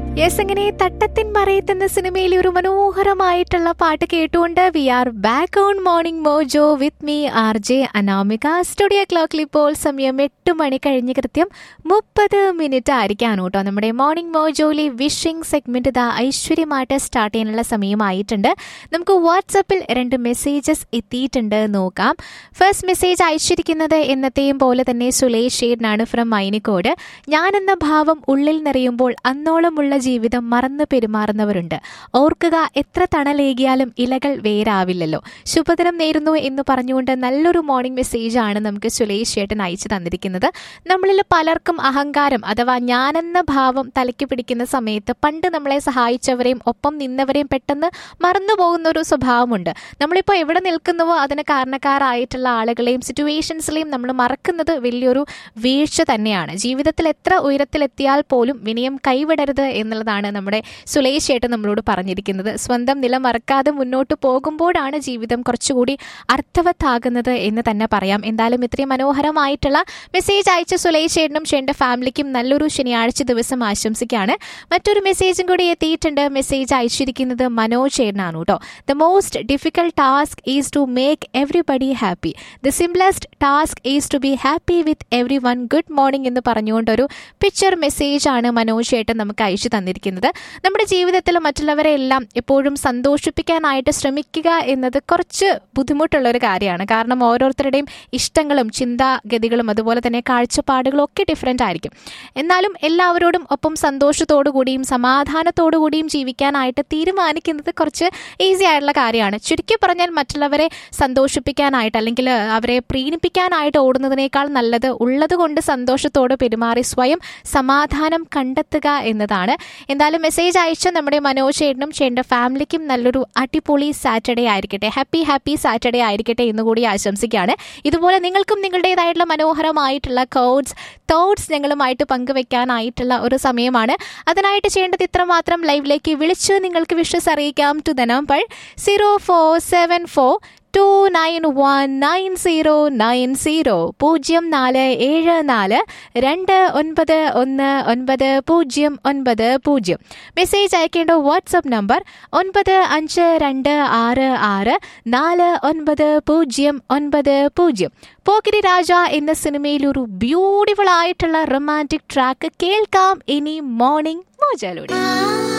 yes അങ്ങനെ തട്ടത്തിൻ മറയത്ത് എന്ന സിനിമയിലെ ഒരു മനോഹരമായിട്ടുള്ള പാട്ട് കേട്ടുകൊണ്ട് we are back on morning mojo with me R J Anamika studio ക്ലോക്കിൽ ഇപ്പോൾ സമയം എട്ട് മണി കഴിഞ്ഞ് കൃത്യം മുപ്പത് മിനിറ്റ് ആയിരിക്കാണ് കേട്ടോ നമ്മുടെ മോർണിംഗ് മോജോയിലെ വിഷിംഗ് സെഗ്മെന്റ് ഇതാ ഐശ്വര്യമായിട്ട് സ്റ്റാർട്ട് ചെയ്യാനുള്ള സമയമായിട്ടുണ്ട് നമുക്ക് വാട്സപ്പിൽ രണ്ട് മെസ്സേജസ് എത്തിയിട്ടുണ്ട് നോക്കാം ഫസ്റ്റ് മെസ്സേജ് അയച്ചിരിക്കുന്നത് എന്നത്തെയും പോലെ തന്നെ സുലേഷ് ഷേഡിനാണ് ഫ്രം മൈനിക്കോട് ഞാനെന്ന ഭാവം ഉള്ളിൽ നിറയുമ്പോൾ അന്നോളമുള്ള ജീവിതം മറന്നു പെരുമാറുന്നവരുണ്ട് ഓർക്കുക എത്ര തണലേകിയാലും ഇലകൾ വേരാവില്ലല്ലോ ശുഭദിനം നേരുന്നു എന്ന് പറഞ്ഞുകൊണ്ട് നല്ലൊരു മോർണിംഗ് മെസ്സേജ് ആണ് നമുക്ക് സുലേഷ് ചേട്ടൻ അയച്ചു തന്നിരിക്കുന്നത് നമ്മളിൽ പലർക്കും അഹങ്കാരം അഥവാ ഞാനെന്ന ഭാവം തലയ്ക്ക് പിടിക്കുന്ന സമയത്ത് പണ്ട് നമ്മളെ സഹായിച്ചവരെയും ഒപ്പം നിന്നവരെയും പെട്ടെന്ന് മറന്നു പോകുന്ന ഒരു സ്വഭാവമുണ്ട് നമ്മളിപ്പോൾ എവിടെ നിൽക്കുന്നുവോ അതിന് കാരണക്കാരായിട്ടുള്ള ആളുകളെയും സിറ്റുവേഷൻസിലെയും നമ്മൾ മറക്കുന്നത് വലിയൊരു വീഴ്ച തന്നെയാണ് ജീവിതത്തിൽ എത്ര ഉയരത്തിലെത്തിയാൽ പോലും വിനയം കൈവിടരുത് എന്നുള്ളതാണ് നമ്മുടെ സുലേഷ് ചേട്ടൻ നമ്മളോട് പറഞ്ഞിരിക്കുന്നത് സ്വന്തം നില മറക്കാതെ മുന്നോട്ട് പോകുമ്പോഴാണ് ജീവിതം കുറച്ചുകൂടി അർത്ഥവത്താകുന്നത് എന്ന് തന്നെ പറയാം എന്തായാലും ഇത്രയും മനോഹരമായിട്ടുള്ള മെസ്സേജ് അയച്ച സുലേഷ് ചേട്ടനും ചേട്ടൻ്റെ ഫാമിലിക്കും നല്ലൊരു ശനിയാഴ്ച ദിവസം ആശംസിക്കുകയാണ് മറ്റൊരു മെസ്സേജും കൂടി എത്തിയിട്ടുണ്ട് മെസ്സേജ് അയച്ചിരിക്കുന്നത് മനോജ് ചേട്ടനാണ് കേട്ടോ the most difficult task is to make everybody happy the simplest task is to be happy with every one good morning എന്ന് പറഞ്ഞുകൊണ്ടൊരു പിക്ചർ മെസ്സേജ് ആണ് മനോജ് ചേട്ടൻ നമുക്ക് അയച്ചു തന്നിരിക്കുന്നത് നമ്മുടെ ജീവിതത്തിൽ മറ്റുള്ളവരെ എല്ലാം എപ്പോഴും സന്തോഷിപ്പിക്കാനായിട്ട് ശ്രമിക്കുക എന്നത് കുറച്ച് ബുദ്ധിമുട്ടുള്ള ഒരു കാര്യമാണ് കാരണം ഓരോരുത്തരുടെയും ഇഷ്ടങ്ങളും ചിന്താഗതികളും അതുപോലെ തന്നെ കാഴ്ചപ്പാടുകളും ഒക്കെ ഡിഫറെൻ്റ് ആയിരിക്കും എന്നാലും എല്ലാവരോടും ഒപ്പം സന്തോഷത്തോടു കൂടിയും സമാധാനത്തോടു കൂടിയും ജീവിക്കാനായിട്ട് തീരുമാനിക്കുന്നത് കുറച്ച് ഈസി ആയിട്ടുള്ള കാര്യമാണ് ചുരുക്കി പറഞ്ഞാൽ മറ്റുള്ളവരെ സന്തോഷിപ്പിക്കാനായിട്ട് അല്ലെങ്കിൽ അവരെ പ്രീണിപ്പിക്കാനായിട്ട് ഓടുന്നതിനേക്കാൾ നല്ലത് ഉള്ളത് കൊണ്ട് സന്തോഷത്തോടെ പെരുമാറി സ്വയം സമാധാനം കണ്ടെത്തുക എന്നതാണ് എന്തായാലും മെസ്സേജ് അയച്ച നമ്മുടെ മനോജ് ചേട്ടനും ചേട്ടൻ്റെ ഫാമിലിക്കും നല്ലൊരു അടിപൊളി സാറ്റർഡേ ആയിരിക്കട്ടെ ഹാപ്പി ഹാപ്പി സാറ്റർഡേ ആയിരിക്കട്ടെ എന്ന് കൂടി ആശംസിക്കുകയാണ് ഇതുപോലെ നിങ്ങൾക്കും നിങ്ങളുടേതായിട്ടുള്ള മനോഹരമായിട്ടുള്ള കോഡ്സ് തോട്ട്സ് ഞങ്ങളുമായിട്ട് പങ്കുവെക്കാനായിട്ടുള്ള ഒരു സമയമാണ് അതിനായിട്ട് ചെയ്യേണ്ടത് ഇത്രമാത്രം ലൈവിലേക്ക് വിളിച്ച് നിങ്ങൾക്ക് വിഷസ് അറിയിക്കാം to the number zero four seven four two nine one nine zero nine zero പൂജ്യം നാല് ഏഴ് നാല് രണ്ട് ഒൻപത് ഒന്ന് ഒൻപത് പൂജ്യം ഒൻപത് പൂജ്യം മെസ്സേജ് അയക്കേണ്ട വാട്സപ്പ് നമ്പർ ഒൻപത് അഞ്ച് രണ്ട് ആറ് ആറ് നാല് ഒൻപത് പൂജ്യം ഒൻപത് പൂജ്യം പോക്കിരി രാജ എന്ന സിനിമയിൽ ഒരു ബ്യൂട്ടിഫുൾ ആയിട്ടുള്ള റൊമാൻറ്റിക് ട്രാക്ക് കേൾക്കാം ഇനി മോർണിംഗ് മോജാലൂടെ